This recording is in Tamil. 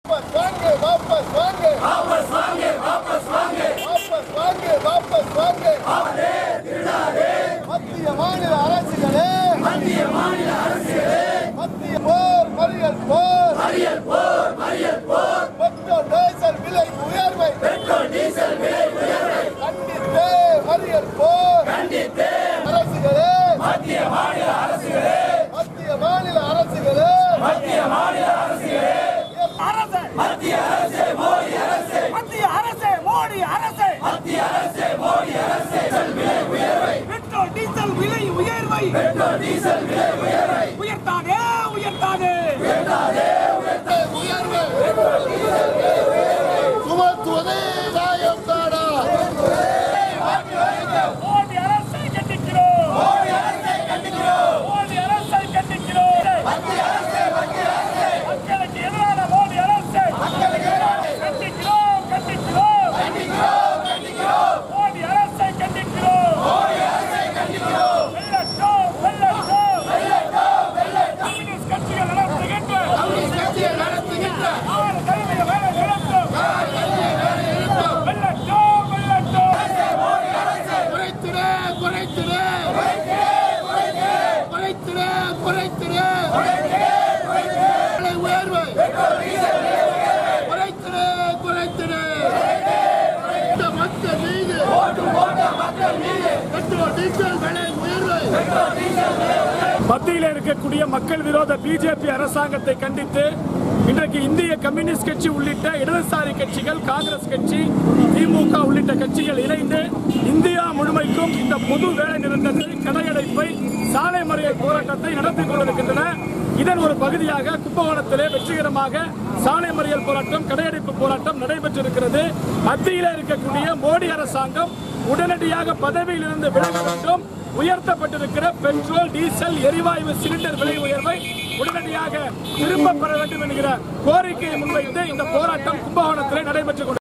वापस वांगे वापस वांगे वापस वांगे वापस वांगे वापस वांगे மத்திய மாநில அரசுகளே மத்திய மாநில அரசுகளே மத்திய போர் மறியல் போர் மறியல் போர் மறியல் போர் பெட்ரோல் டீசல் விலை உயர்வை பெட்ரோல் டீசல் விலை உயர்வை கண்டித்தே மறியல் போர் கண்டித்தே அரசுகளே மத்திய மாநில அரசுகளே மத்திய மாநில அரசுகளே மத்திய மாநில அரசுகளே அரசு மத்திய அரசு மோடி அரசு மத்திய அரசு மோடி அரசு மத்திய அரசு மோடி அரசு விலை உயர்வை பெட்ரோல் டீசல் விலை உயர்வை பெட்ரோல் டீசல் விலை உயர்வை உயர்த்தாதே உயர்த்தாதே உயர்வு சுமத்துவதே நியாயம் தானா மோடி அரசை கண்டிக்கிறோம் மோடி அரசை கண்டிக்கிறோம் மோடி அரசை கண்டிக்கிறோம் மத்திய அரசு மத்திய அரசு மக்களுக்கு எதிரான மோடி அரசு மக்களுக்கு எதிரான கண்டிக்கிறோம் கண்டிக்கிறோம் கண்டிக்கிறோம் கண்டிக்கிறோம் மோடி அரசை கண்டிக்கிறோம் மோடி அரசை கண்டிக்கிறோம் வெள்ளட்டும் வெள்ளட்டும் வெள்ளட்டும் வெள்ளட்டும் கம்யூனிஸ்ட் கட்சிகள் நடத்துகின்ற கம்யூனிஸ்ட் கட்சிகள் நடத்துகின்ற ஆறு கல்விய வேலை நிறுத்தம் வெள்ளட்டும் வெள்ளட்டும் குறைத்திட குறைத்திட குறைத்திட குறைத்திட விலை உயர்வு குறைத்திட குறைத்திட இந்த மக்கள் மீது பெட்ரோல் டீசல் விலை உயர்வு மத்தியில் இருக்கக்கூடிய மக்கள் விரோத பிஜேபி அரசாங்கத்தை கண்டித்து இன்றைக்கு இந்திய கம்யூனிஸ்ட் கட்சி உள்ளிட்ட இடதுசாரி கட்சிகள் காங்கிரஸ் கட்சி திமுக உள்ளிட்ட கட்சிகள் இணைந்து இந்தியா முழுமைக்கும் இந்த பொது வேலை நிறுத்தத்தை கடையடைப்பை சாலை மறியல் போராட்டத்தை நடத்தி கொண்டிருக்கின்றன இதன் ஒரு பகுதியாக கும்பகோணத்திலே வெற்றிகரமாக சாலை மறியல் போராட்டம் கடையடைப்பு போராட்டம் நடைபெற்றிருக்கிறது மத்தியில் இருக்கக்கூடிய மோடி அரசாங்கம் உடனடியாக பதவியில் இருந்து விலக வேண்டும் உயர்த்தப்பட்டிருக்கிற பெட்ரோல் டீசல் எரிவாயு சிலிண்டர் விலை உயர்வை உடனடியாக திரும்ப பெற வேண்டும் என்கிற கோரிக்கையை முன்வைத்து இந்த போராட்டம் கும்பகோணத்தில் நடைபெற்றுக் கொண்டிருக்கிறது